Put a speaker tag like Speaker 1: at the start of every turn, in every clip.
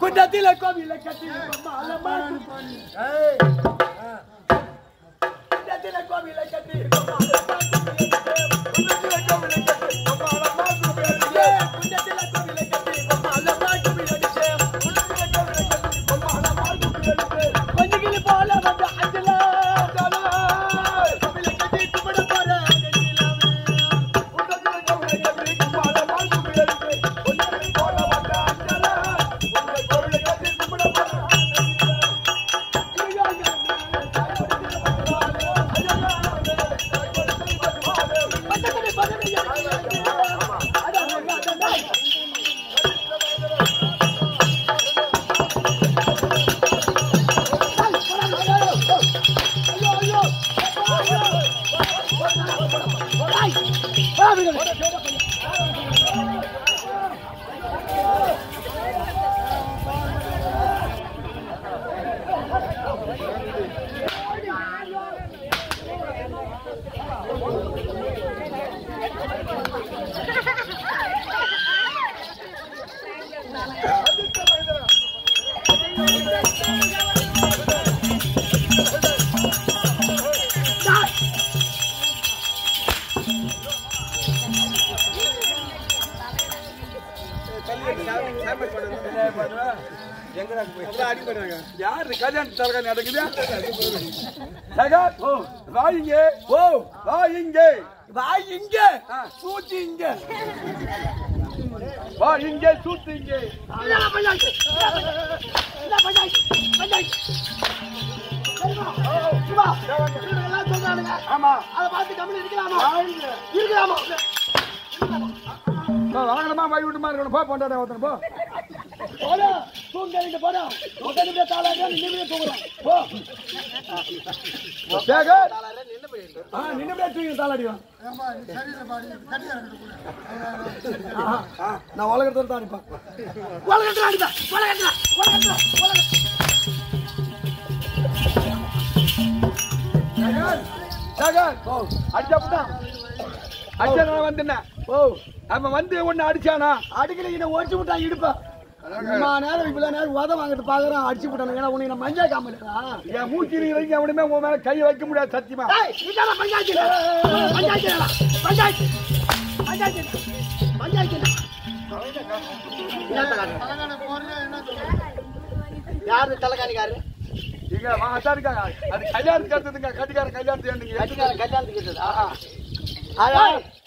Speaker 1: குண்டத்தில கோவில கட்டி மாலை மாட்டு
Speaker 2: ஏய்,
Speaker 1: குண்டத்தில கோவில கட்டி மாலை மாட்டு குண்டத்தில கோவில கட்டி மாலை மாட்டு குண்டத்தில கோவில கட்டி மாலை மாட்டு குண்டத்தில கோவில கட்டி மாலை மாட்டு கொஞ்சிகிளி போல வந்து அஞ்சலா கோவில கட்டி கும்பிட போற குண்டத்தில கோவில கட்டி மாலை மாட்டு கொஞ்சிகிளி போல வந்து அஞ்சலா கோவில கட்டி கும்பிட போற
Speaker 2: யாரு கல்யாண தரகா நடக்குது சகா ஓ வா இங்க ஓ வா இங்க
Speaker 1: வா இங்க சூச்சி இங்க
Speaker 2: வா இங்க சூத்து இங்க ஆமா
Speaker 1: அதை பார்த்து கம்பெனி இருக்கலாமா இருக்கலாமா
Speaker 2: நான் வாங்கணுமா வாய் விட்டு மாதிரி இருக்கணும் போ பொண்டாட ஒருத்தன் போ
Speaker 1: போடா தூங்கிட்டு போடா உட்காந்து தாளாக நின்று தூங்குறோம் போ
Speaker 2: சேகர் ஆ நின்னுபடியே தூக்கி தாளாடியும் நான் உலகத்துல தான் இருப்பேன்
Speaker 1: உலகத்துல அடிப்பா உலகத்துல உலகத்துல உலகத்துல
Speaker 2: சேகர் சேகர் ஓ அடிச்சா அடிச்சா நான் வந்தேன் ஓ அவன் வந்து ஒன்னு அடிச்சானா
Speaker 1: அடிக்கல ஓடிச்சு விட்டான் இடுப்பா இம்மா நேரம் இவ்வளவு நேரம் உதவ வாங்கிட்டு பாக்குறேன் அடிச்சு விட்டானு ஏன்னா உனக்கு நான் மஞ்சள் காமலா
Speaker 2: என் மூச்சு இருக்கிற அவனுமே உன் மேல கை வைக்க முடியாது சத்தியமா
Speaker 1: பஞ்சாயத்து பஞ்சாயத்து பஞ்சாயத்து பஞ்சாயத்து பஞ்சாயத்து யாரு தலைகாணிக்காரு
Speaker 2: இங்க வாங்க இருக்காங்க அது கல்யாணத்துக்கு எடுத்ததுங்க கட்டிக்கார கல்யாணத்துக்கு
Speaker 1: கட்டிக்கார கல்யாணத்துக்கு ஆஹா ஆயா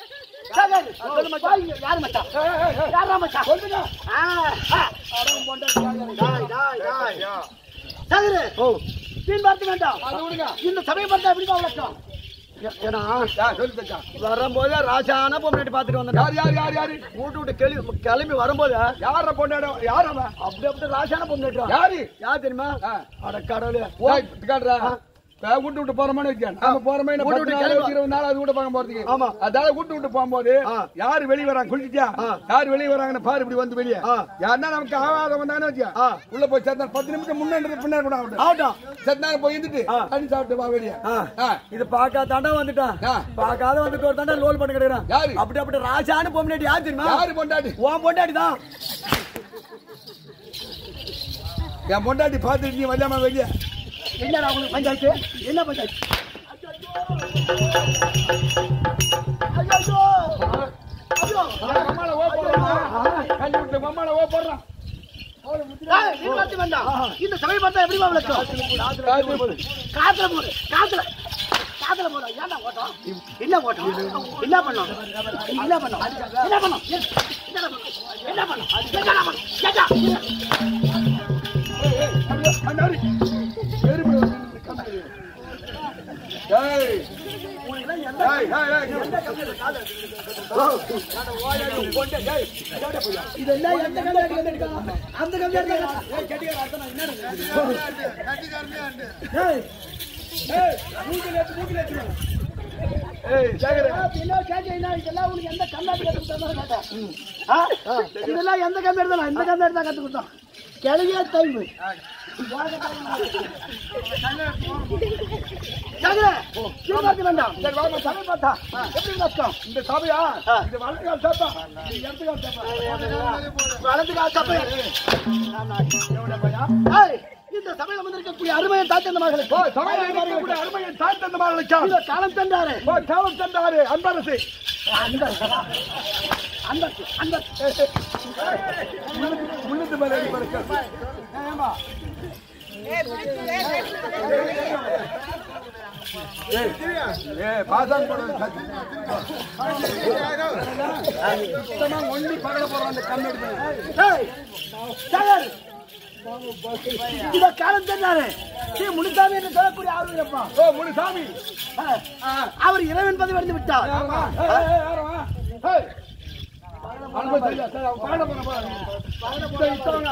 Speaker 1: யாரு மச்சான் யாரா மச்சான் சொல்லுங்க சதுரு
Speaker 2: ஓ
Speaker 1: தீன் பார்த்து வேண்டாம்
Speaker 2: அது விடுங்க
Speaker 1: இந்த சமயம் பார்த்தா எப்படிப்பா வளர்க்கும் ஏன்னா
Speaker 2: சொல்லு தச்சா
Speaker 1: வரும்போது ராசான பொம்னாட்டி பார்த்துட்டு வந்தேன்
Speaker 2: யார் யார் யார் யாரு
Speaker 1: மூட்டு விட்டு கிளம்பி கிளம்பி வரும்போது
Speaker 2: யார பொண்டாடம் யார் அவன்
Speaker 1: அப்படி அப்படி ராசான பொம்னாட்டி
Speaker 2: யாரு
Speaker 1: யார் தெரியுமா
Speaker 2: ஆ.
Speaker 1: அட கடவுளே
Speaker 2: ஓய், காட்டுறா. இப்ப வீட்டு விட்டு போறோம்னு வச்சுக்க. நம்ம போறோமே இன்னும்
Speaker 1: வீட்டு
Speaker 2: பத்து
Speaker 1: விட்டு
Speaker 2: நாள்,
Speaker 1: கிளம்பு.
Speaker 2: இருபது நாள் அது கூட பார்க்க போறதுக்கு.
Speaker 1: ஆமா.
Speaker 2: அதாவது வீட்டு விட்டு போகும்போது
Speaker 1: ஆ.
Speaker 2: யாரு வெளிய வராங்க குளிச்சிட்டியா
Speaker 1: ஆ.
Speaker 2: யாரு வெளிய வராங்கன்னு பாரு இப்படி வந்து வெளிய
Speaker 1: ஆ.
Speaker 2: யாருன்னா நமக்கு ஆகாத வந்தாங்கன்னு வச்சுக்க.
Speaker 1: ஆ.
Speaker 2: உள்ள போய் சேர்ந்தா பத்து நிமிஷம் முன்னாடி பின்னாடி கூட ஆகட்டும்
Speaker 1: ஆகட்டும்
Speaker 2: செத்தாங்க போய் இருந்துட்டு
Speaker 1: ஆ.
Speaker 2: தண்ணி சாப்பிட்டு வா வெளிய
Speaker 1: ஆ.
Speaker 2: ஆ.
Speaker 1: இது பார்க்காத தாண்டா வந்துட்டான்
Speaker 2: ஆ.
Speaker 1: பார்க்காத வந்துட்டு ஒரு தாண்டா லோல் பண்ணி கிடைக்கிறான்
Speaker 2: யாரு?
Speaker 1: அப்படி அப்படி ராசான பொம்னாட்டி யார் தெரியுமா
Speaker 2: யாரு பொண்டாட்டி
Speaker 1: உன் பொண்டாட்டி தான்
Speaker 2: என் பொண்டாட்டி பார்த்துட்டு நீ வரலாமா வெளிய
Speaker 1: என்னடா உங்களுக்கு பஞ்சாயத்து என்ன பஞ்சாயத்து ஐயோ ஐயோ
Speaker 2: மம்மால ஓ போடுறான் கல்வி விட்டு மம்மால ஓ போடுறான்
Speaker 1: ஏய், நீ பார்த்து வேண்டாம். இந்த சமயம் பார்த்தா எப்படிமா விளக்கும் காத்துல போடு காத்துல காத்துல போடு ஏன்டா ஓட்டம் என்ன ஓட்டம் என்ன பண்ணோம் என்ன பண்ணோம் என்ன பண்ணோம் என்ன பண்ணோம் என்ன பண்ணோம் என்னடா பண்ணோம் கேட்டா
Speaker 2: அண்ணாடி எருமை வந்து கம்பெனி. ஏய் ஏய் ஏய் ஏய்
Speaker 1: இதெல்லாம் எந்த கல்யாணம் எடுக்கலாம் அந்த கல்யாணம் ஏய்
Speaker 2: ஏய் மூக்கில ஏத்து மூக்கில ஏத்து ஏய் சேகரே
Speaker 1: என்ன கேட்டீங்கன்னா இதெல்லாம் உனக்கு எந்த கண்ணாடி கத்து கொடுத்தா கேட்டேன் ஆ? இதெல்லாம் எந்த கம்பெனி தான் இந்த கம்பெனி தான் கத்து கொடுத்தோம் கிளையே டைம் வேண்டாம்
Speaker 2: சரி வாமா சபை பார்த்தா
Speaker 1: எப்படி கஷ்டம்
Speaker 2: இந்த சபையா
Speaker 1: ஆ.
Speaker 2: இந்த வளர்த்துக்கால் சபை இந்த இடத்துக்கால் சபை
Speaker 1: வலது கால் சபை
Speaker 2: எவ்வளவு பையா
Speaker 1: ஏய், இந்த சபையில வந்திருக்கக்கூடிய அருமையை தாத்தந்த மகளுக்கு
Speaker 2: ஓ சபையில் இருக்கக்கூடிய அருமையை தாழ்த்த அந்த மாதிரி
Speaker 1: இந்த காலம் தந்தாரு
Speaker 2: ஓ காவல் தந்தாரு அன்பரசு
Speaker 1: அந்த அந்த
Speaker 2: முன்னூத்தி மேல அடிப்படைக்கு ஏமா ஏ பாசான் போட சுத்தமா ஒண்ணி பகல போற அந்த கண்ணு எடுத்து
Speaker 1: ஏய், சாகர். இந்த காலம் தந்தாரு ஸ்ரீ முனுசாமி என்று சொல்லக்கூடிய ஆளுநரப்பா
Speaker 2: ஓ முனுசாமி
Speaker 1: அவர் இறைவன் பதவி அடைந்து விட்டார்
Speaker 2: யாரமா ஏய் ஏய் யாரமா ஏய் அனுப்ப தெரியல சரி அவன் பாட போற பாரு சரி இத்தவங்க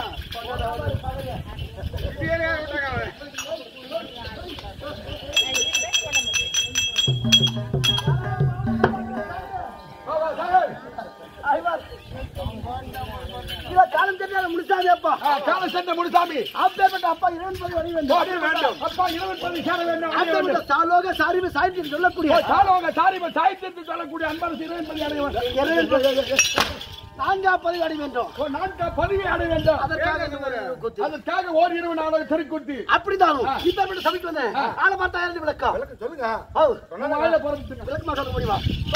Speaker 1: ஐவர். இந்த காலம் தந்தாரு முனுசாமி அப்பா
Speaker 2: கால சென்ற முனுசாமி
Speaker 1: அப்பேற்பட்ட அப்பா இறைவன் பதவி அடைய
Speaker 2: போக
Speaker 1: வேண்டும்
Speaker 2: வேண்டும் அப்பா இருபது பதி சேர வேண்டும் அடைய
Speaker 1: அப்பேற்பட்ட
Speaker 2: வேண்டும்
Speaker 1: சாலோக சாரிவு சாய்த்து சொல்லக்கூடிய
Speaker 2: ஓ, சாலோக சாரிப சாய்த்திற்கு சொல்லக்கூடிய அன்பரசு இருபது பதி அடைய வேண்டும்
Speaker 1: இறைவன் பதவி நான்காம் பதவி அடைய வேண்டும்
Speaker 2: ஓ, நான்கு பதவியை அடைய வேண்டும்
Speaker 1: அதற்காக இந்த ஒரு கூத்து.
Speaker 2: அதற்காக ஓர் இரவு நாடக திருக்குத்தி
Speaker 1: அப்படித்தானும் இப்பேற்பட்ட சபைக்கு வந்தேன் ஆளை பார்த்தா யாரு விளக்கம்
Speaker 2: சொல்லுங்க
Speaker 1: ஓ,
Speaker 2: நம்ம வாயில பிறந்துங்க
Speaker 1: விளக்கமா சொல்ல முடியுமா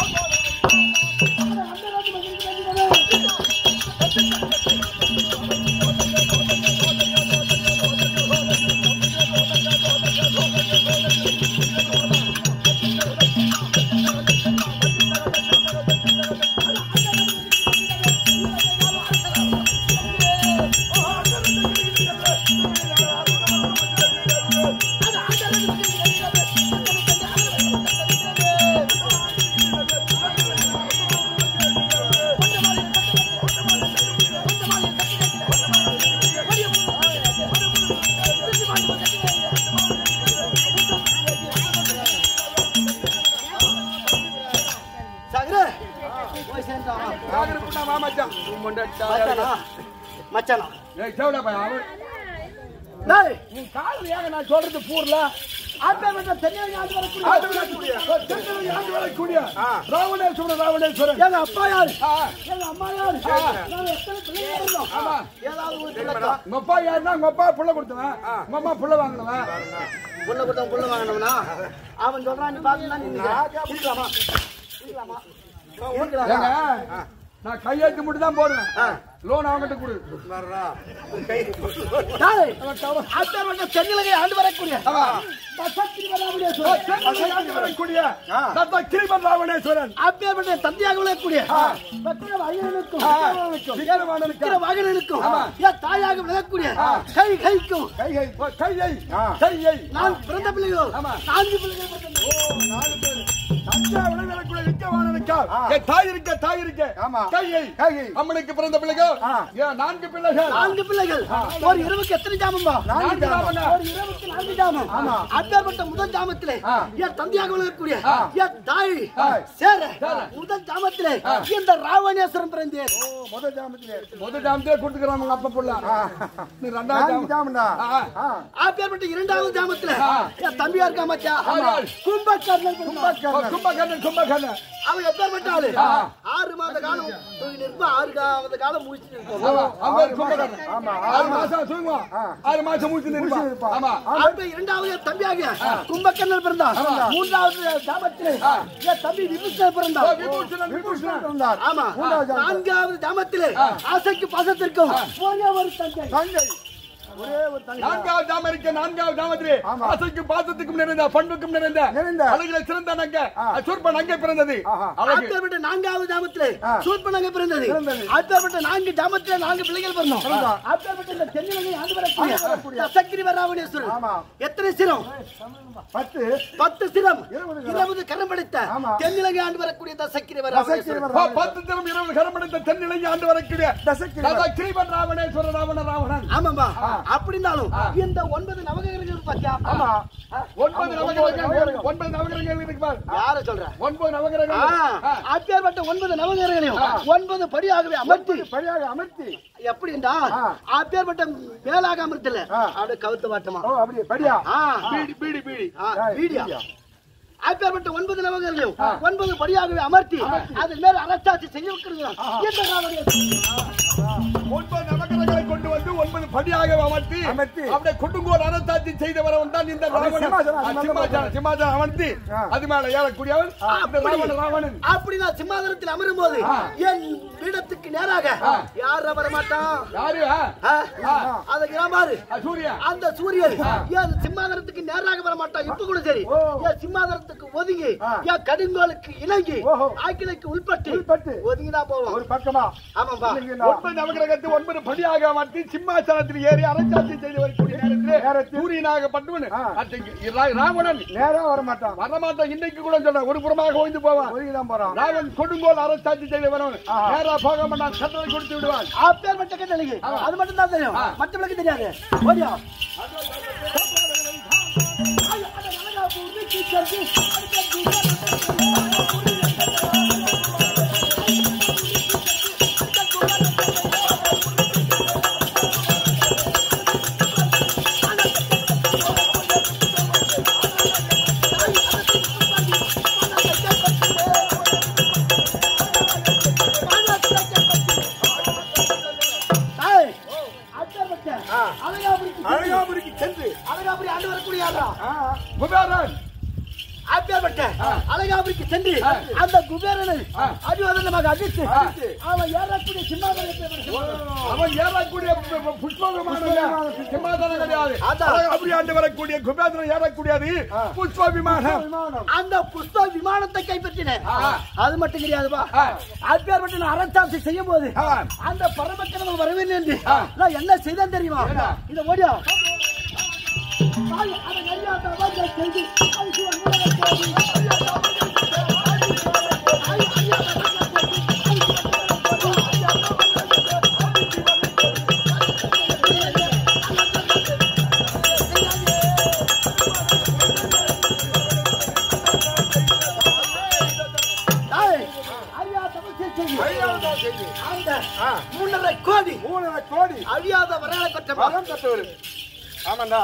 Speaker 1: சகரு போய் சேர்ந்தான்
Speaker 2: மாமச்சான்
Speaker 1: மச்சானா மச்சானா
Speaker 2: ஏய் செவடா பையன் அவன்
Speaker 1: டேய்
Speaker 2: உன் கால் ஏங்க நான் சொல்றது பூர்ல
Speaker 1: ஆட்டோமேட்டா தெரியாத ஆண்டு வரக்கூடிய
Speaker 2: ஆண்டு வரக்கூடிய சென்னையில் ஆண்டு வரக்கூடிய ராவணேஸ்வரன் ராவணேஸ்வரன்
Speaker 1: எங்க அப்பா யாரு
Speaker 2: ஆ,
Speaker 1: எங்க அம்மா யாரு
Speaker 2: ஆ.
Speaker 1: நாங்க எத்தனை பிள்ளைங்க இருந்தோம்
Speaker 2: ஆமா.
Speaker 1: ஏதாவது ஒரு விளக்கம்.
Speaker 2: உங்க அப்பா யாருன்னா உங்க அப்பா புள்ள கொடுத்தவன் உங்க அம்மா புள்ள வாங்கினவன்
Speaker 1: புள்ள கொடுத்தவன் புள்ள வாங்கினவனா அவன் சொல்றான் நீ பாத்துனா நீ நிக்கிற. இருக்கலாமா இருக்கலாமா இருக்கலாமா?
Speaker 2: ஏங்க நான் கையெழுத்து மட்டும் தான் போடுவேன் லோன் அவங்ககிட்ட கொடு
Speaker 1: டேய், ஆட்டோமேட்டா தென்னிலங்கை ஆண்டு வரக்கூடிய
Speaker 2: ஆமா.
Speaker 1: தசக்தி வராமுடிய
Speaker 2: ஓ, சென்னையில் ஆண்டு வரக்கூடிய தத்தா கிரிமன் ராவணேஸ்வரன்
Speaker 1: அப்பேற்பட்ட தந்தையாக விளக்கக்கூடிய பத்திர வாகனனுக்கும்
Speaker 2: ஆ.
Speaker 1: விக்கிரவாகனுக்கும்,
Speaker 2: விக்கிரவாகனுக்கும்.
Speaker 1: விக்கிர வாகனனுக்கும்
Speaker 2: ஆமா.
Speaker 1: என் தாயாக விளக்கக்கூடிய கை கைக்கும்
Speaker 2: கையை ஓ, கையை கையை
Speaker 1: நான் பிறந்த பிள்ளைகள்
Speaker 2: ஆமா.
Speaker 1: நான்கு பிள்ளைகள் பிறந்தது.
Speaker 2: நாலு பேர் தஞ்சாவூரை வரக்கூடிய விக்கவானனுக்கா என் தாய் இருக்க தாய் இருக்க கையை கையை அம்மனுக்கு பிறந்த பிள்ளைகள் ஏன் நான்கு பிள்ளைகள்
Speaker 1: நான்கு பிள்ளைகள் ஒரு இரவுக்கு எத்தனை ஜாமம்பா
Speaker 2: நான்கு ஜாமங்க.
Speaker 1: ஒரு இரவுக்கு நான்கு ஜாமம் அப்பேற்பட்ட முதல் ஜாமத்திலே என் தந்தையாக விளக்கக்கூடிய என் தாய் சேர முதல் ஜாமத்திலே இந்த ராவணேஸ்வரன் பிறந்தேன்
Speaker 2: முதல் ஜாமத்திலே முதல் ஜாமத்திலே கொடுத்துக்கிறான் உங்க அப்பா புள்ள நீ ரெண்டாவது ஜாமண்டா
Speaker 1: அப்பேற்பட்ட இரண்டாவது ஜாமத்திலே என் தம்பியா இருக்கா மச்சா
Speaker 2: ஆமா.
Speaker 1: கும்பகர்ணன் கும்பகர்ணன்
Speaker 2: கும்பகர்ணன் கும்பகர்ணன்
Speaker 1: அவன் எப்பேற்பட்ட ஆளு ஆறு மாத காலம் தூங்கி நிற்பா ஆறு மாத காலம் முடிச்சுட்டு இருப்பான்
Speaker 2: ஆமா அவங்க ஒரு கும்பகர்ணன் ஆமா ஆறு மாசம் தூங்குவான் ஆறு மாசம் மூச்சு நிற்பான் ஆமா
Speaker 1: அப்ப இரண்டாவது தம்பியாக கும்பகர்ணன் பிறந்தான் மூன்றாவது தாமத்திலே என் தம்பி விபூஷணன் பிறந்தான்
Speaker 2: விபூஷணன் விபூஷணன்
Speaker 1: ஆமா நான்காவது தாமத்திலே ஆசைக்கு பாசத்திற்கும் ஒரே ஒரு தந்தை
Speaker 2: தங்கை நான்காவது தாமம் இருக்க நான்காவது தாமத்திலே ஆசைக்கும் பாசத்துக்கும் நிறைந்த பண்புக்கும் நிறைந்த அழகில சிறந்த நங்க சூர்ப நங்கை பிறந்தது அழகு
Speaker 1: அப்பேற்பட்ட நான்காவது தாமத்திலே சூர்பனங்க பிறந்தது அப்பேற்பட்ட நான்கு தாமத்திலே நான்கு பிள்ளைகள் பிறந்தோம் அப்பேற்பட்ட இந்த தென்னிலங்கை ஆண்டு வரக்கூடிய சக்கரி வராவணேஸ்வரர் எத்தனை சிரம்
Speaker 2: பத்து
Speaker 1: பத்து சிரம் இருபது கரம் படைத்த தென்னிலங்கை ஆண்டு வரக்கூடிய சக்கரி வராவணேஸ்வரர்
Speaker 2: ஓ, பத்து தினம் இருபது கரமடைந்த தென்னிலை ஆண்டு வரக்கூடிய தசா கிரீவன் ராவணேஸ்வர ராவண ராவணன்
Speaker 1: ஆமாம்பா அப்படின்னாலும் இந்த ஒன்பது நவகிரகங்கள் பாத்தியா
Speaker 3: ஆமா
Speaker 2: ஒன்பது நவகிரகங்கள் ஒன்பது நவகிரகங்கள் இருக்கு பார்
Speaker 1: யார சொல்ற
Speaker 2: ஒன்பது
Speaker 1: ஆ,
Speaker 2: நவகிரகங்கள்
Speaker 1: அப்பேற்பட்ட ஒன்பது நவகிரகங்களையும் ஒன்பது படியாகவே அமர்த்தி
Speaker 3: படியாக அமர்த்தி
Speaker 1: எப்படின்னா
Speaker 3: ஆ.
Speaker 1: அப்பேற்பட்ட மேலாக அமர்த்தல
Speaker 3: ஆ.
Speaker 1: அப்படியே கவுத்து வாட்டமா
Speaker 3: ஓ அப்படியே படியா
Speaker 1: ஆ,
Speaker 2: பீடி பீடி பீடி
Speaker 1: ஆ,
Speaker 3: ஏய்,
Speaker 1: வீடியா
Speaker 3: வீடியா.
Speaker 1: அப்பேற்பட்ட ஒன்பது நவகிரகங்களையும் ஒன்பது படியாகவே அமர்த்தி அதன் மேல அரசாட்சி செய்ய வைக்கிறது இந்த ராவணன்.
Speaker 2: ஒன்பது நவகிரகங்களை கொண்டு வந்து ஒன்பது படியாக அமர்த்தி
Speaker 3: அமர்த்தி.
Speaker 2: அப்படியே கொடுங்கோல் அரசாட்சி செய்தவரவன் தான் இந்த
Speaker 3: அவன்
Speaker 2: ராவணன்
Speaker 3: சிம்மாசனம்,
Speaker 2: ஆ,
Speaker 3: அது மேல
Speaker 2: சிம்மாசனம் சிம்மாசனம் அமர்த்தி
Speaker 3: ஆ.
Speaker 2: அது மேல ஏறக்கூடியவன் இந்த ராவணன் ராவணன்
Speaker 1: அப்படி நான் சிம்மாசனத்தில் அமரும் போது என் பீடத்துக்கு நேராக யாரும் வர மாட்டான்
Speaker 2: யாரு ஆ?
Speaker 1: ஆ? அது கிராமாரு
Speaker 2: ஆ, சூர்யா
Speaker 1: அந்த சூரியன் என் சிம்மாதனத்துக்கு நேராக வர மாட்டான் இப்ப கூட சரி
Speaker 3: ஓ.
Speaker 1: என் சிம்மாதனத்துக்கு ஒதுங்கி
Speaker 3: ஆ.
Speaker 1: என் கடுங்கோலுக்கு இணங்கி
Speaker 3: ஓஹோ.
Speaker 1: ஆக்கிலைக்கு உள்பட்டு
Speaker 3: உள்பட்டு.
Speaker 1: ஒதுங்கி தான் போவோம்
Speaker 3: ஒரு பக்கமா
Speaker 1: ஆமாம்பா
Speaker 3: இல்லைங்களா?
Speaker 2: ஒன்பது நவகிரகத்தை ஒன்பது படியாக அமர்த்தி சிம்மாசனத்தில் ஏறி அரசாட்சி செய்து வரக்கூடிய நேரத்தில்
Speaker 3: நேரத்தில்
Speaker 2: சூரியனாக பட்டுவன்
Speaker 3: ஆ.
Speaker 2: ராவணன்
Speaker 3: நேரா வர மாட்டான்
Speaker 2: வரமாட்டான் இன்னைக்கு கூட சொல்றேன் ஒரு புறமாக ஓய்ந்து போவான்
Speaker 3: ஒதுங்கிதான் போறான்
Speaker 2: ராவன் கொடுங்கோல் அரசாட்சி செய்து வரவன் நேரா போக மாட்டான் சட்டத்தை கொடுத்து விடுவான்
Speaker 1: அப்பேற்பட்ட கட்டளைக்கு அது மட்டும் தான் தெரியும் மற்றவங்களுக்கு தெரியாது ஓடியா ஏய், அப்பேற்பட்ட அழகாபுரிக்கு
Speaker 3: அழகாபுரிக்கு சென்று
Speaker 1: அழகாபுரி ஆண்டு வரக்கூடிய யாரா
Speaker 3: ஆ,
Speaker 2: குபேரன்
Speaker 1: அப்பேற்பட்ட அழகாபுரிக்கு சென்று அந்த குபேரனை அடிவாதனமாக அடித்து அவன் ஏறக்கூடிய சிம்மாசனத்தை
Speaker 2: அவன் ஏறக்கூடிய பு- பு- புஷ்பவிமானம் இல்ல. சிம்மாசனம் கிடையாது
Speaker 1: அதான்.
Speaker 2: அழகு அப்படி ஆண்டு வரக்கூடிய குபேரன் ஏறக்கூடியது புஷ்ப விமானம்
Speaker 3: விமானம்
Speaker 1: அந்த புஷ்ப விமானத்தை கைப்பற்றினேன் அது மட்டும் கிடையாதுப்பா
Speaker 2: ஆ.
Speaker 1: அப்பேற்பட்ட நான் அரசாட்சி செய்யும் போது
Speaker 2: ஆ.
Speaker 1: அந்த பரமக்கடவுள் வரவில்லை என்று நான் என்ன செய்தேன் தெரியுமா இத ஓடியா தாய், அதை அறியாத அவர்கள் செய்து, அது சிவன் மூலவர் செய்து, அறியாத அவர்கள் செய்து, ஐ, அறியாத அவர்கள் செய்து, அது சிவன் மூலவர் செய்து, அறியாத அவர்கள் செய்து, தாய், அறியாத அவர்கள் செய்து,
Speaker 3: அழியாததான் செய்தி
Speaker 1: அந்த மூன்றரை கோடி
Speaker 3: மூணரை கோடி
Speaker 1: அழியாத வரலாறு பெற்ற
Speaker 3: வரம் பெற்றவர் ஆமாண்டா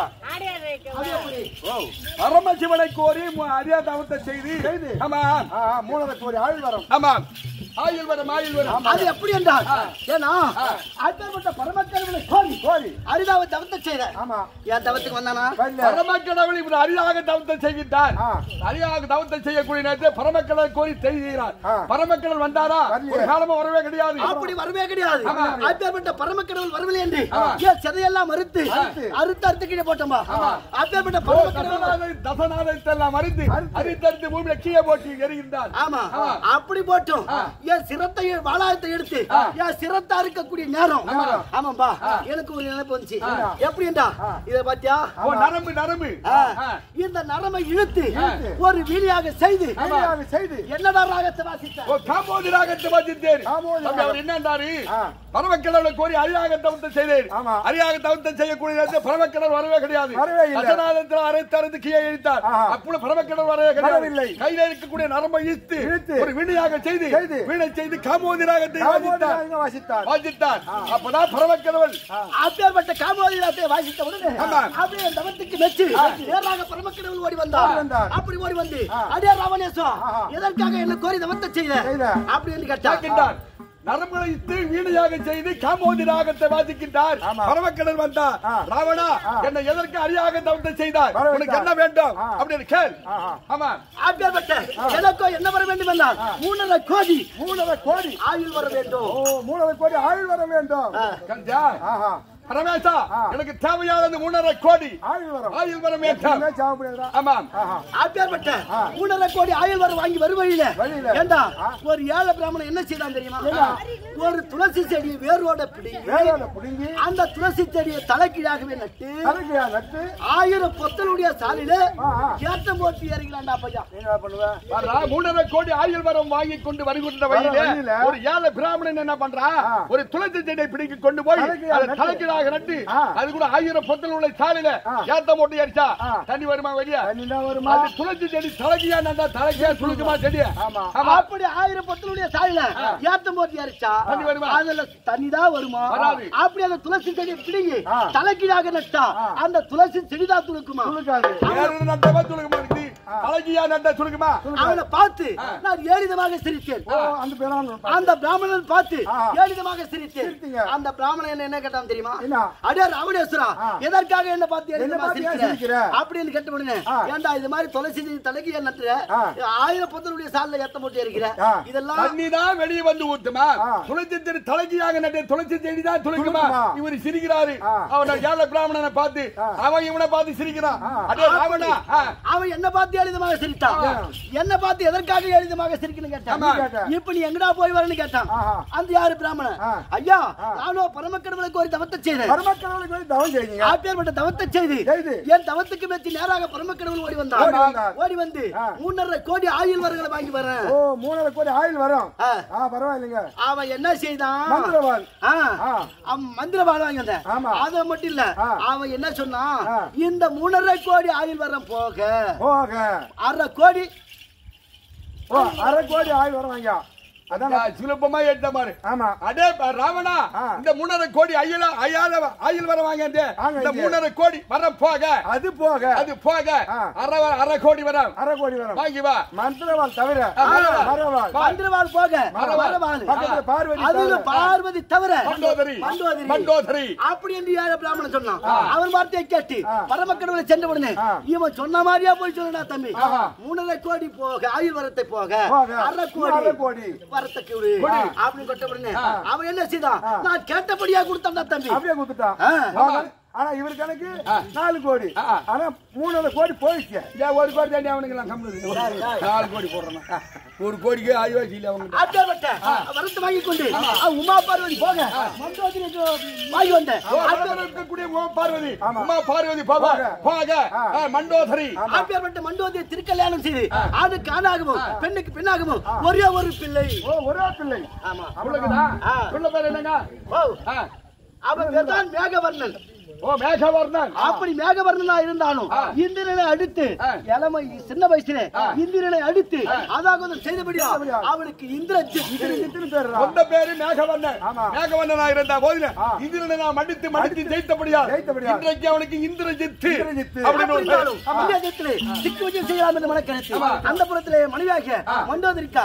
Speaker 1: அது எப்படி?
Speaker 2: பரமசிவனை கோரி மு- அறியாத அவத்தை செய்து
Speaker 3: செய்து.
Speaker 2: ஆமா
Speaker 3: ஆ, ஆ, மூணரை கோடி ஆள் வரம்
Speaker 2: ஆமா ஆயுள் வரம் ஆயுள் வரம்
Speaker 1: அது எப்படி என்றால் ஏன்னா அப்பேற்பட்ட பரமக்கடவுளை கோரி
Speaker 3: கோடி
Speaker 1: அரிதாவை தவத்தை செய்த
Speaker 3: ஆமா
Speaker 1: என் தவத்துக்கு வந்தானா
Speaker 3: வரல
Speaker 2: பரமக்கடவுள் இவர் அரியாக தவத்தை செய்கின்றார்
Speaker 3: ஆ.
Speaker 2: அரியாக தவத்தை செய்யக்கூடிய நேரத்தில் பரமக்கடல் கோரி செய்கிறார்
Speaker 3: ஆ.
Speaker 2: பரமக்கடல் வந்தாரா
Speaker 3: வரலையே.
Speaker 2: ஒரு காலமும் வரவே கிடையாது
Speaker 1: அப்படி வரவே கிடையாது அப்பேற்பட்ட பரமக்கடவுள் வரவில்லை என்று
Speaker 2: ஆ.
Speaker 1: ஏன் சிதையெல்லாம் மறுத்து அறுத்து அறுத்து கீழே போட்டோமா அப்பேற்பட்ட பரமக்கடவுள்
Speaker 2: தசநாதை- தசநாதத்தை எல்லாம் அறிந்து அறிந்தறிந்து பூமியில கீழே போட்டு எறிகின்றார்
Speaker 1: ஆமா
Speaker 2: ஆ.
Speaker 1: அப்படி போட்டும் என் சிரத்தை வாழாயத்தை எடுத்து என் சிரத்தா இருக்கக்கூடிய நேரம் ஆமாம்பா எனக்கு ஒரு நினைப்பு வந்துச்சு எப்படி என்றா இத பாத்தியா
Speaker 2: ஓ நரம்பு நரம்பு
Speaker 1: ஆ.
Speaker 2: ஆ.
Speaker 1: இந்த நரம்பை இழுத்து ஒரு வீலியாக செய்து
Speaker 3: வெளியாக செய்து
Speaker 1: என்னடா ராகத்தை வாசித்த
Speaker 2: ஓ காம்போதி ராகத்தை வாசித்தேன்
Speaker 3: காம்போதி
Speaker 2: அப்படி அவர் என்னன்றாரு
Speaker 3: ஆ.
Speaker 2: பரமக்கடவுளை கோரி அரியாக தவத்தை செய்தேன்
Speaker 3: ஆமா.
Speaker 2: அரியாக தவத்தை செய்யக்கூடிய நேரத்தில் பரமக்கடல் வரவே கிடையாது
Speaker 3: வரவே இல்லை.
Speaker 2: தசநாதத்தில் அரைத்து அரைத்து கீழே இழுத்தார்
Speaker 3: ஆஹா.
Speaker 2: அப்போ பரமக்கடல் வரவே
Speaker 3: வரவில்லை.
Speaker 2: கிடையாது கையில இருக்கக்கூடிய நரம்பை இழுத்து
Speaker 3: இழுத்து.
Speaker 2: ஒரு வீணையாக செய்து
Speaker 3: செய்து.
Speaker 2: வீணை செய்து காம்போதி ராகத்தை
Speaker 3: காமோதி
Speaker 2: வாசித்தார்
Speaker 3: ராகங்க வாசித்தார்
Speaker 2: வாசித்தார் அப்பதான் பரமக்கடவுள்
Speaker 1: அப்பேற்பட்ட காமோதி ராத்தை வாசித்த உடனே
Speaker 2: ஆமா.
Speaker 1: அப்படியே அந்த தவத்துக்கு மெச்சு நேராக பரமக்கடவுள் ஓடி வந்தார்
Speaker 3: ஓடி வந்தார்.
Speaker 1: அப்படி ஓடி வந்து அடே ராவணேசம்
Speaker 3: ஆஹா.
Speaker 1: எதற்காக என்ன கோரி தவத்தை செய்த
Speaker 3: செய்த.
Speaker 1: அப்படின்னு கேட்டார்
Speaker 2: கேட்கின்றார் நரம்புகளை இட்டு வீணையாக செய்து காம்போதி ராகத்தை வாசிக்கின்றார்
Speaker 3: ஆமா.
Speaker 2: பரமக்கடல் வந்தார்
Speaker 3: ஆ.
Speaker 2: ராவணா என்னை எதற்கு அறியாக தவத்தை செய்தார்
Speaker 3: வர
Speaker 2: உனக்கு
Speaker 3: வைத்தார்.
Speaker 2: என்ன வேண்டும்
Speaker 3: ஆ.
Speaker 2: அப்படின்னு கேள்
Speaker 3: ஆஹா.
Speaker 2: ஆமா
Speaker 1: அப்பேற்பட்ட எனக்கோ என்ன வர வேண்டும் என்றால் மூணரை கோடி
Speaker 3: மூணரை கோடி
Speaker 1: ஆயுள் வர வேண்டும்
Speaker 3: ஓ மூணரை கோடி ஆள் வர வேண்டும்
Speaker 2: கஞ்சா
Speaker 3: ஆஹா
Speaker 2: பரமேசா
Speaker 3: ஆ.
Speaker 2: எனக்கு தேவையானது மூணரை கோடி
Speaker 3: ஆள் வரம்
Speaker 2: ஆயுள் வரம் ஏற்றம்
Speaker 3: என்ன சாப்பிட முடியாதா
Speaker 2: ஆமாம்
Speaker 3: ஆஹா
Speaker 1: அப்பேற்பட்ட மூணரை கோடி ஆயுள் வர வாங்கி வரும் வழியில
Speaker 3: வழியில.
Speaker 1: ஏண்டா ஒரு ஏழை பிராமணன் என்ன செய்தான் தெரியுமா ஒரு துளசி செடியை வேரோட பிடிங்கி
Speaker 3: வேலையில புடுங்கி
Speaker 1: அந்த துளசி செடியை தலைக்கீழாகவே நட்டு
Speaker 3: தலைக்கியா நட்டு
Speaker 1: ஆயிரம் பொத்தலுடைய சாலையில
Speaker 3: ஆ, ஆ.
Speaker 1: ஏற்றம் போட்டு ஏறிக்கலாம்டா பையா
Speaker 3: என்ன பண்ணுவ
Speaker 2: வர்றா, மூணரை கோடி ஆயுள் வரம் வாங்கி கொண்டு வருகின்ற வழியில
Speaker 3: வழியில.
Speaker 2: ஒரு ஏழை பிராமணன் என்ன பண்றா
Speaker 3: ஆ.
Speaker 2: ஒரு துளசி செடியை பிடிக்க கொண்டு போய்
Speaker 3: தலைக்கு
Speaker 2: அதை
Speaker 3: நட்டு.
Speaker 2: தலைக்கீழாக சுலபமாக நட்டு
Speaker 3: ஆ.
Speaker 2: அது கூட ஆயிரம் பொத்தல் உள்ள சாலையில
Speaker 3: ஆ.
Speaker 2: ஏத்த மூட்டை அடிச்சா
Speaker 3: ஆ.
Speaker 2: தண்ணி வருமா வெளிய
Speaker 3: தண்ணிதான் வருமா
Speaker 2: அது துளசி செடி தலைக்கியா நந்தா தலைக்கியா துளுக்குமா செடிய
Speaker 3: ஆமா
Speaker 2: ஆமா
Speaker 1: அப்படி ஆயிரம் பத்தலுடைய சாயில ஏத்தம் போட்டு அரிச்சா
Speaker 2: தண்ணி வருமா?
Speaker 1: அதுல தண்ணி தான் வருமா
Speaker 2: வராது.
Speaker 1: அப்படி அந்த துளசி செடி பிடிங்கி
Speaker 3: ஆ.
Speaker 1: தலைக்கீழாக நட்டா
Speaker 3: ஆ.
Speaker 1: அந்த துளசி செடி தான் துளுக்குமா
Speaker 3: துளுக்காது
Speaker 2: வேறு நட்டமா துளுக்குமா இருக்குது தலைக்கியா நட்டா துளுக்குமா
Speaker 1: அவனை பார்த்து நான் ஏளிதமாக சிரித்தேன்
Speaker 3: ஓ அந்த பேரும்
Speaker 1: அந்த பிராமணன் பார்த்து
Speaker 3: ஆ.
Speaker 1: ஏளிதமாக சிரித்தேன்
Speaker 3: சிரித்தீங்க.
Speaker 1: அந்த பிராமணன் என்ன என்ன கேட்டான் தெரியுமா
Speaker 3: என்ன?
Speaker 1: அடே ராவணேஸ்வரா
Speaker 3: ஆ.
Speaker 1: எதற்காக என்ன பார்த்து
Speaker 3: என்ன
Speaker 1: ஏளிதமா
Speaker 3: பார்த்து ஏன்
Speaker 1: சிரிக்கிற
Speaker 3: சிரிக்கிற?
Speaker 1: அப்படின்னு கேட்ட உடனே
Speaker 3: ஆ.
Speaker 1: ஏன்டா இது மாதிரி துளசி செடி தலைக்கு ஏன் நட்டுற
Speaker 3: ஆ.
Speaker 1: ஆயிரம் பத்தலுடைய சால்ல ஏத்த போட்டு இருக்கிற
Speaker 3: ஆ.
Speaker 1: இதெல்லாம்
Speaker 2: தண்ணி தான் வெளியே வந்து ஊத்துமா
Speaker 3: ஆ.
Speaker 2: துளசி செடி தலைக்கியாக நட்டு துளசி செடி தான் துளுக்குமா
Speaker 3: துளுக்குமா.
Speaker 2: இவர் சிரிக்கிறாரு
Speaker 3: ஆ.
Speaker 2: அவன் ஏழை பிராமணனை பார்த்து
Speaker 3: ஆ.
Speaker 2: அவன் இவனை பார்த்து சிரிக்கிறான்
Speaker 3: ஆ.
Speaker 2: அடே ராவணா ஆ.
Speaker 1: அவன் என்ன பார்த்து எளிதமாக சிரித்தான்
Speaker 3: ஆ.
Speaker 1: என்ன பார்த்து எதற்காக எளிதமாக சிரிக்கணும் கேட்டான்
Speaker 2: ஆமா.
Speaker 3: கேட்டேன்.
Speaker 1: இப்ப நீ எங்கடா போய் வரேன்னு கேட்டான்
Speaker 3: ஆஹா.
Speaker 1: அந்த யாரு பிராமணன்
Speaker 3: ஆ.
Speaker 1: ஐயா
Speaker 3: ஆ.
Speaker 1: நானும் பரமக்கடவுளுக்கு ஒரு தவத்தை செய்தேன்
Speaker 3: பரமக்கடவுளுக்கு போய் தவம் செய்யுங்க
Speaker 1: ஆப்பேற்பட்ட தவத்தை செய்து
Speaker 3: செய்து.
Speaker 1: என் தவத்துக்கு மெச்சி நேராக பரமக்கடவுள் ஓடி வந்தான்
Speaker 3: ஓடி வந்தார்.
Speaker 1: ஓடி வந்து
Speaker 3: ஆ.
Speaker 1: மூன்றரை கோடி ஆயுள் வரங்களை வாங்கி வரேன்
Speaker 3: ஓ மூணரை கோடி ஆயில் வரும்
Speaker 1: ஆ.
Speaker 3: ஆ பரவாயில்லைங்க
Speaker 1: அவன் என்ன செய்தான்
Speaker 3: மந்திரவாள்
Speaker 1: ஆ.
Speaker 3: ஆ.
Speaker 1: அவன் மந்திரவாள் வாங்கி வந்தேன்
Speaker 3: ஆமா.
Speaker 1: அது மட்டும் இல்ல
Speaker 3: ஆ.
Speaker 1: அவன் என்ன சொன்னான்
Speaker 3: ஆ.
Speaker 1: இந்த மூணரை கோடி ஆயுள் வரம் போக
Speaker 3: போக
Speaker 1: அரை கோடி
Speaker 3: ஓ அரை கோடி ஆயில் வருவாங்க அதான்
Speaker 2: நான் சுலபமா எடுத்த மாதிரி
Speaker 3: ஆமா
Speaker 2: அடே ப- ராவணா
Speaker 3: ஆ.
Speaker 2: இந்த மூணரை கோடி ஐயல ஐயால ஆயில் வர வாங்க இந்த
Speaker 3: வாங்க
Speaker 2: இந்த
Speaker 3: இங்க.
Speaker 2: மூணரை கோடி வர போக
Speaker 3: அது போக
Speaker 2: அது போக
Speaker 3: ஆ.
Speaker 2: அரை வ- அரை கோடி வரும்
Speaker 3: அரை கோடி வரும்
Speaker 2: வாங்கி வா
Speaker 3: மந்திரவாள் தவிர
Speaker 2: ஆ, மரவாள்.
Speaker 3: மரவாள்
Speaker 1: மந்திரவாள் போக
Speaker 2: மரவாள்.
Speaker 1: மரவாள்
Speaker 3: பக்கத்துல பார்வதி
Speaker 1: அதுல
Speaker 3: தவிர.
Speaker 1: பார்வதி தவிர
Speaker 2: மண்டோதரி
Speaker 1: மண்டோதரி.
Speaker 2: மண்டோதரி
Speaker 1: அப்படி என்று யார பிராமணன் சொன்னான் அவன் வார்த்தையை கேட்டு
Speaker 3: ஆ.
Speaker 1: பரமக்கடவுளை சென்ற உடனே
Speaker 3: ஆ.
Speaker 1: இவன் சொன்ன மாதிரியா போய் சொல்லடா தம்பி
Speaker 3: ஆஹா.
Speaker 1: மூணரை கோடி போக ஆயுள் வரத்தை போக
Speaker 3: போக.
Speaker 1: அரை
Speaker 3: இன்னும் அரை
Speaker 1: கோடி
Speaker 3: கோடி.
Speaker 1: வரத்துக்கு விடு
Speaker 3: கொடு.
Speaker 1: அப்படின்னு கொட்ட உடனே அவன் என்ன செய்தான் நான் கேட்டபடியா கொடுத்தான்டா தம்பி
Speaker 3: அப்படியே குத்துட்டான்
Speaker 1: ஆ.
Speaker 3: போக. ஆனா இவர் கணக்கு நாலு கோடி
Speaker 2: ஆ.
Speaker 3: ஆனா மூணரை கோடி போயிடுச்சு
Speaker 2: ஏன் ஒரு கோடி தாண்டி அவனுக்கு எல்லாம் கம்முனு நாலு கோடி போடுறான் ஒரு கோடிக்கு ஆயிவாசி இல்ல அவனுக்கு
Speaker 1: அப்படியாப்பட்ட வரத்தை வாங்கி கொண்டு அவன் உமா பார்வதி போக மண்டோதரி வாங்கி வந்தேன்
Speaker 2: அவரோட இருக்கக்கூடிய உமா பார்வதி
Speaker 3: ஆமா.
Speaker 2: உமா பார்வதி போக
Speaker 3: போக.
Speaker 2: போக
Speaker 3: ஆ.
Speaker 2: ஆ, மண்டோதரி
Speaker 1: ஆப்பியார்பட்ட மண்டோதரி திருக்கல்யாணம் செய்து ஆணுக்கு ஆணாகவும் பெண்ணுக்கு பெண்ணாகவும் ஒரே ஒரு பிள்ளை
Speaker 3: ஓ ஒரே பிள்ளை
Speaker 1: ஆமா
Speaker 2: அவளுக்குதா
Speaker 1: ஆ.
Speaker 2: உள்ள பேர் என்னங்க
Speaker 1: ஓ
Speaker 2: ஆ.
Speaker 1: அவன் பேர் தான் மேகவர்ணன்
Speaker 2: ஓ மேகவர்ணன்
Speaker 1: அப்படி மேகவர்ணனா இருந்தாலும்
Speaker 2: ஆ.
Speaker 1: இந்திரனை அடுத்து
Speaker 2: ஆ.
Speaker 1: இளமை சின்ன வயசுல இந்திரனை அடுத்து அதாவது செய்தபடியா அவனுக்கு இந்திரஜித்
Speaker 3: இத்தனை பேர்
Speaker 2: சொந்த பேரு மேகவண்ணன்
Speaker 3: ஆமா.
Speaker 2: மேகவண்ணனா இருந்த போதில
Speaker 3: ஆ.
Speaker 2: இந்திரனை நான் மடித்து மடித்து ஜெயித்தபடியா
Speaker 3: ஜெயித்தபடியால்.
Speaker 2: இன்றைக்கு அவனுக்கு இந்திரஜித்து
Speaker 3: இந்திரஜித்து.
Speaker 2: அப்படின்னு ஒரு பேர்.
Speaker 1: அப்படின்னாலும் இந்திரஜித்திலே திக்கு விஜயம் செய்யலாம் என்று மனக்கருத்து அந்த புறத்திலே மனைவியாக மண்டோதரிக்கா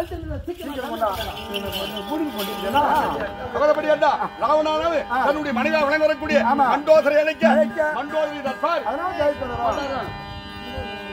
Speaker 2: அவரபடி என்ன ராவணானது தன்னுடைய மனைவியாக விளங்க வரக்கூடிய
Speaker 3: ஆமா.
Speaker 2: மண்டோதரை அழைக்க
Speaker 3: அழைக்க.
Speaker 2: மண்டோதரி தற்பார்
Speaker 3: அதனால ஜெயிக்கிறோம்